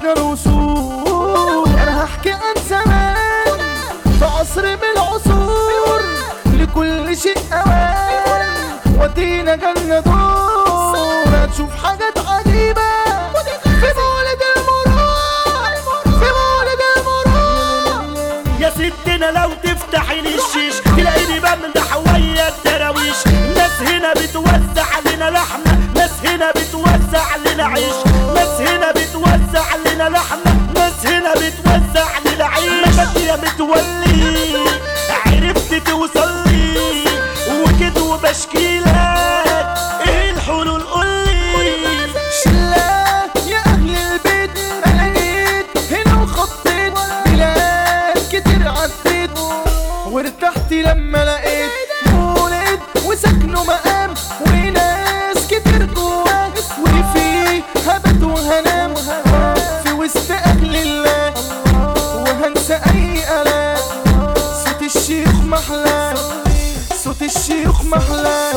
ملكنا الوصول انا هحكي عن زمان في عصر من العصور لكل شيء اوان ودينا جنة دور هتشوف حاجات عجيبة في مولد المرور في مولد المرور يا ستنا لو تفتحي لي الشيش تلاقيني بمدح ويا الدراويش ناس هنا بتوزع لنا لحمة ناس هنا بتوزع لنا عيش ناس هنا بتوزع لنا لحمة ناس هنا بتوزع لنا عيش بس يا متولي عرفت توصل لي وكده وبشكيلك ايه الحلول قولي شلا يا أهل البيت أنا جيت هنا وخطيت بلاد كتير عديت وارتحت لما لقيت مولد وسكنه مقام وناس كتير جواه وفيه هبت وهنام في وسط أهل الله وهنسى أي آلام صوت الشيخ محلى صوت الشيخ محلى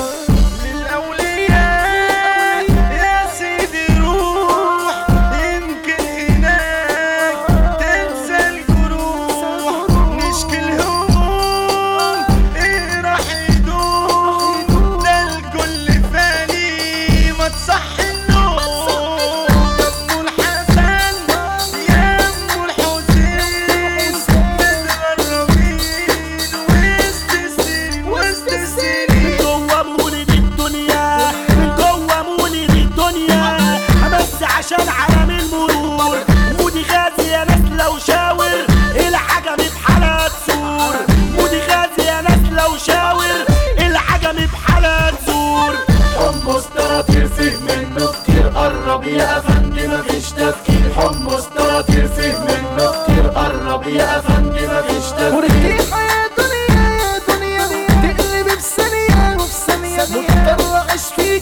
للأولياء يا سيدي روح يمكن هناك تنسى الجروح نشكي الهموم ايه راح يدوم ده الكل فاني ما تصحي النوم ابو الحسن يا ام الحسين متغربين وسط السنين وسط السنين جوه مولد الدنيا جوه مولد الدنيا بس عشان عالم المرور مودي غازي يا ناس لو شاور العجم بحالة تسور مودي غازي يا ناس لو شاور العجم بحالة تسور حمص طراطير فيه منه كتير قرب يا افندي مفيش تفكير حمص طراطير فيه منه كتير قرب يا افندي مفيش تفكير وريحة يا دنيا يا دنيا تقلب بثانية وفي ثانية مضطر اعيش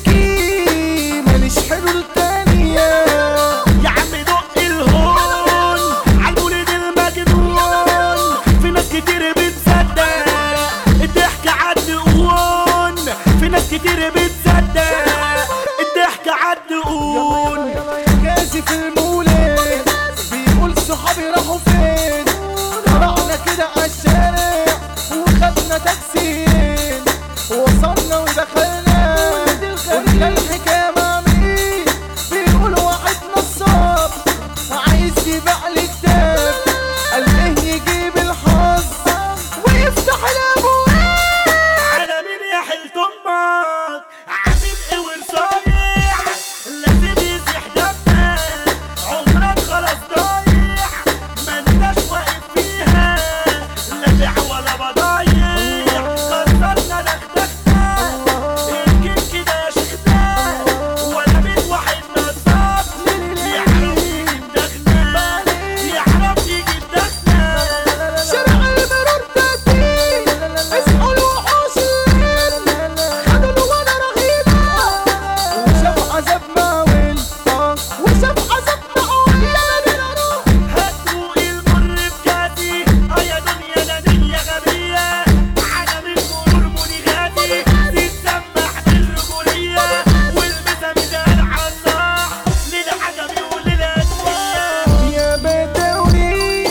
فيكي ماليش حلول تانية يا عم دق الهون عالمولد المجنون في ناس كتير بتصدق الضحك عالدقون في ناس كتير بتصدق الضحك عالدقون جازي في المولد بيقول صحابي راحوا فين طلعنا كده عالشارع وخدنا تاكسيين وصلنا ودخلنا قلنا الحكاية مع مين بيقول واحد نصاب عايز يبيع لي كتاب قال ايه يجيب الحظ ويفتح الابواب على مين يا حلت امك عامل ايه ورصايع لازم يزيح دمك عمرك خلاص ضايع ما انتش واقف فيها لا بيع ولا بضايع خسرنا دغدغنا يمكن كده يا شيخنا ولا بيت واحد نصاب يعرف يجيب دغنا يعرف يجيب دغنا شارع المرور تاتين اسمعوا الوحوش الليل خدوا الوانا رهيبة وشاف عذاب معول اه وشاف عذاب معول يلا بينا نروح هاتوا المر بكاسي اه يا دنيا ده دنيا غبية عالم المرور مني غادي تتسمح بالرجولية والمسا ميدان عالصاح للعجم وللأدوية يا بدوي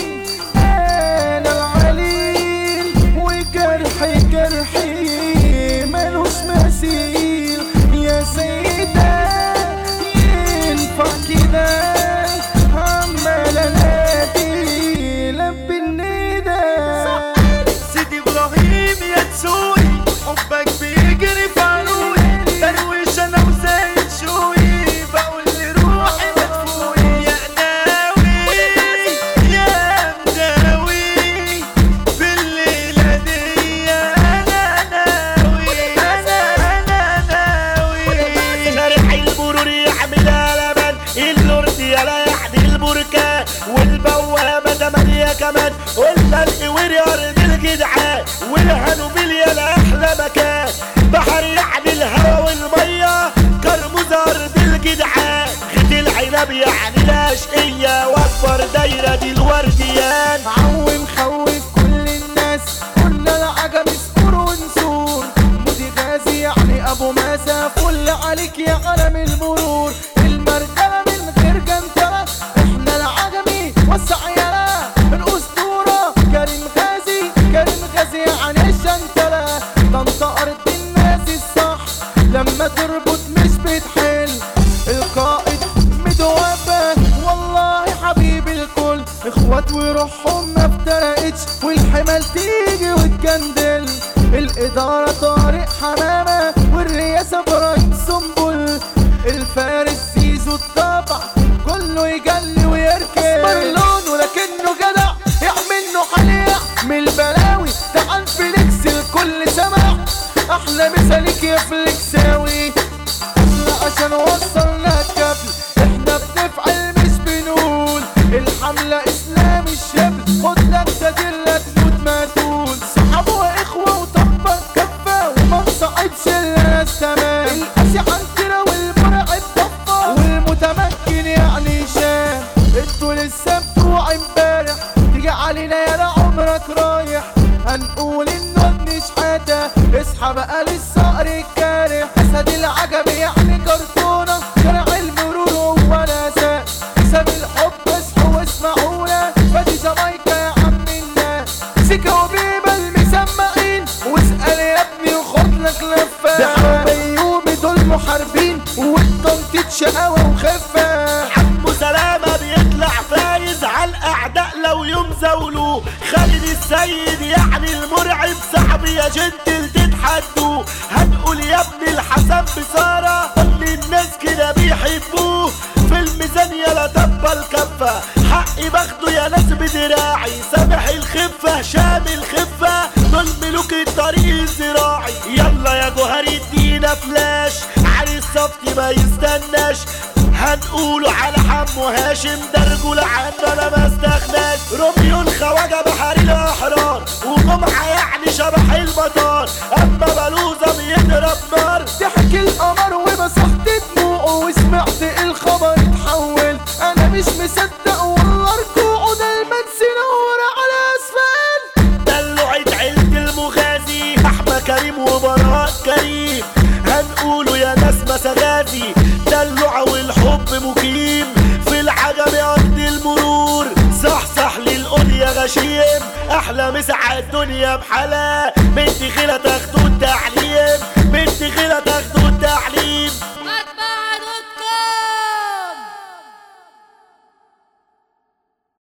انا العليل وجرحي جرحي ملوش مثيل يا سيدة ينفع كده عمال انادي لبي الندى سيدي ابراهيم يا تسوي حبك بيجري في عروقي درويش انا وزايد شوي بقول لروحي مدفوي يا ناوي يا مداوي في الليلة دي انا ناوي انا انا ناوي شارع المرور يعملها لبن اللورد يلا يحدي البركان والبوابة تمانية كمان والفرق ورياض الجدعان والهنوبيل يلا احلى مكان بحر يعني الهوا والمية كرموز ارض الجدعان خد العنب يعني الاشقية واكبر دايرة دي الورديان عوم خوف كل الناس قلنا العجم اذكر ونسور مودي غازي يعني ابو ماسة فل عليك يا علم المرور المرجلة من غير جنتلة احنا العجم اخوات وروحهم ما افترقتش والحمل تيجي وتجندل الإدارة طارق حمامة والرئاسة ابراهيم سنبل الفارس زيزو الطبع كله يجلي ويركب اسمر لونه لكنه جدع يعمل له حليع من البلاوي تعال فليكس الكل سمع احلى مثالك يا فليكساوي احنا عشان وصلنا الكفل احنا بنفعل مش بنقول الحملة اسلام الشبل خد لك سدلة تموت ما تقول صحابه واخوة وطبق كفة وما نصعدش الناس تمام القاسي عندنا والمرعب طفى والمتمكن يعني شام انتوا لسه بتوع امبارح تيجي علينا يا لا عمرك رايح هنقول انه ابن شحاتة اصحى بقى للصقر الكارح اسد العجب يعني كرتونة شارع المرور هو الاساس ساب الحب اصحوا واسمعونا فادي جامايكا يا عم الناس سيكا وبيبا المسمعين واسأل يا ابني وخد لك لفة ده حبيومي دول محاربين والتنطيط شقاوة وخفة حمو سلامة بيطلع فايز على الأعداء لو يوم زولوه خالد السيد يعني المرعب صاحبي يا جد تتحدوا هنقول يا ابن الحسن بصارة كل الناس كده بيحبوه في الميزان يا تبا الكفة حقي باخده يا ناس بدراعي سامح الخفة شامل خفة دول ملوك الطريق الزراعي يلا يا جوهر ادينا فلاش علي الصفتي ما يستناش هنقوله على حمو هاشم ده رجولة عنه انا ما استغناش روميو الخواجة بحر الاحرار وجمعة يعني شبح المطار اما بلوزة بيضرب نار ضحك القمر ومسحت دموعه وسمعت الخبر اتحول انا مش مصدق والله ركوعه ده المنس نور على اسفل دلوعة عيلة المغازي احمد كريم وبراء كريم هنقوله يا ناس مسغازي دلوعة والحب مقيم في العجب ارض المرور صح صح للقول يا غشيم احلى مسا الدنيا بحلا بنت خيلة تاخدوا التعليم